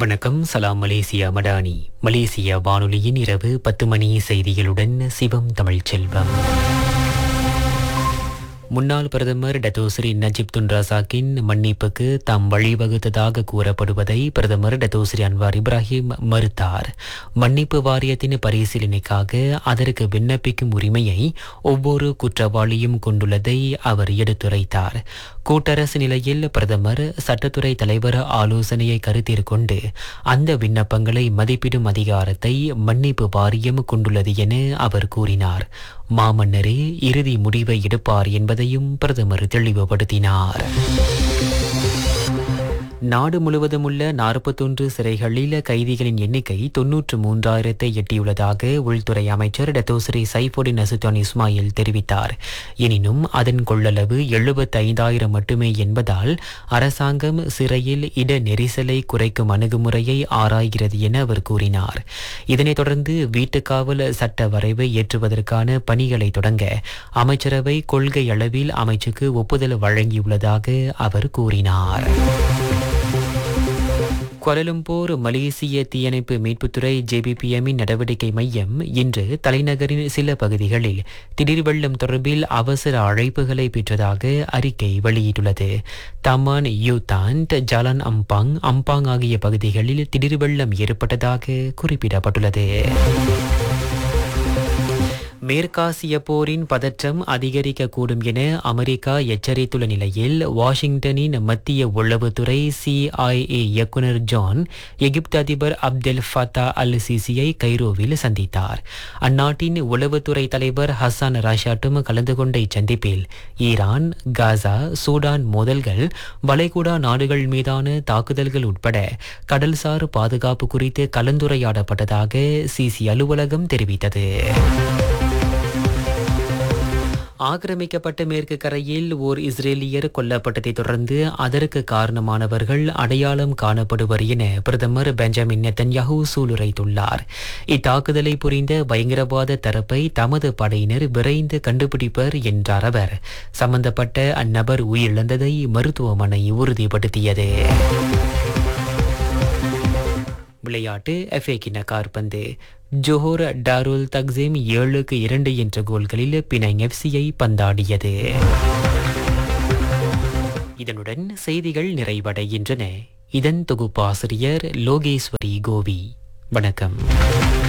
வணக்கம் சலாம் Malaysia Madani Malaysia வானொலியின் இரவு பத்து மணி செய்திகளுடன் சிவம் தமிழ் செல்வம் முன்னாள் பிரதமர் டத்தோஸ்ரீ நஜிப் துன் ரசாக்கின் மன்னிப்புக்கு தாம் வழிவகுத்ததாக கூறப்படுவதை பிரதமர் டத்தோஸ்ரீ அன்வார் இப்ராஹிம் மறுத்தார் மன்னிப்பு வாரியத்தின் பரிசீலனைக்காக அதற்கு விண்ணப்பிக்கும் உரிமையை ஒவ்வொரு குற்றவாளியும் கொண்டுள்ளதை அவர் எடுத்துரைத்தார் கூட்டரசு நிலையில் பிரதமர் சட்டத்துறை தலைவர் ஆலோசனையை கருத்தில் கொண்டு அந்த விண்ணப்பங்களை மதிப்பிடும் அதிகாரத்தை மன்னிப்பு வாரியம் கொண்டுள்ளது என அவர் கூறினார் மாமன்னரே இறுதி முடிவை எடுப்பார் என்பதையும் பிரதமர் தெளிவுபடுத்தினார் நாடு முழுவதும் உள்ள நாற்பத்தொன்று சிறைகளில் கைதிகளின் எண்ணிக்கை தொன்னூற்று மூன்றாயிரத்தை எட்டியுள்ளதாக உள்துறை அமைச்சர் டத்தோஸ்ரீ சைஃபுடின் அசுத்தான் இஸ்மாயில் தெரிவித்தார் எனினும் அதன் கொள்ளளவு எழுபத்தைந்தாயிரம் மட்டுமே என்பதால் அரசாங்கம் சிறையில் இட நெரிசலை குறைக்கும் அணுகுமுறையை ஆராய்கிறது என அவர் கூறினார் இதனைத் தொடர்ந்து வீட்டுக்காவல் சட்ட வரைவை ஏற்றுவதற்கான பணிகளை தொடங்க அமைச்சரவை கொள்கை அளவில் அமைச்சுக்கு ஒப்புதல் வழங்கியுள்ளதாக அவர் கூறினார் கோலலம்பூர் மலேசிய தீயணைப்பு மீட்புத்துறை ஜேபிபிஎம்மின் நடவடிக்கை மையம் இன்று தலைநகரின் சில பகுதிகளில் திடீர் வெள்ளம் தொடர்பில் அவசர அழைப்புகளை பெற்றதாக அறிக்கை வெளியிட்டுள்ளது Taman U Thant Jalan Ampang Ampang ஆகிய பகுதிகளில் திடீர் வெள்ளம் ஏற்பட்டதாக குறிப்பிடப்பட்டுள்ளது மேற்காசிய போரின் பதற்றம் அதிகரிக்கக்கூடும் என அமெரிக்கா எச்சரித்துள்ள நிலையில் வாஷிங்டனின் மத்திய உளவுத்துறை சிஐஏ இயக்குனர் ஜான் எகிப்து அதிபர் அப்தெல் ஃபத்தா அல் சிசியை கைரோவில் சந்தித்தார் அந்நாட்டின் உளவுத்துறை தலைவர் ஹசான் ராஷாட்டும் கலந்து கொண்ட இச்சந்திப்பில் ஈரான் காசா சூடான் மோதல்கள் வளைகுடா நாடுகள் மீதான தாக்குதல்கள் உட்பட கடல்சார் பாதுகாப்பு குறித்து கலந்துரையாடப்பட்டதாக சிசி அலுவலகம் தெரிவித்தது ஆக்கிரமிக்கப்பட்ட மேற்கு கரையில் ஓர் இஸ்ரேலியர் கொல்லப்பட்டதை தொடர்ந்து அதற்கு காரணமானவர்கள் அடையாளம் காணப்படுவர் என பிரதமர் பெஞ்சமின் நெத்தன்யாஹூ சூளுரைத்துள்ளார் இத்தாக்குதலை புரிந்த பயங்கரவாத தரப்பை தமது படையினர் விரைந்து கண்டுபிடிப்பர் என்றார் அவர் சம்பந்தப்பட்ட அந்நபர் உயிரிழந்ததை மருத்துவமனை உறுதிப்படுத்தியது விளையாட்டு எஃப்ஏ கிண்ண கார்பந்து ஜோஹர் டாருல் தக்ஸிம் ஏழுக்கு இரண்டு என்ற கோல்களில் பினாங் எஃப்சியை பந்தாடியது இதனுடன் செய்திகள் நிறைவடைகின்றன இதன் தொகுப்பாசிரியர் லோகேஸ்வரி கோவி வணக்கம்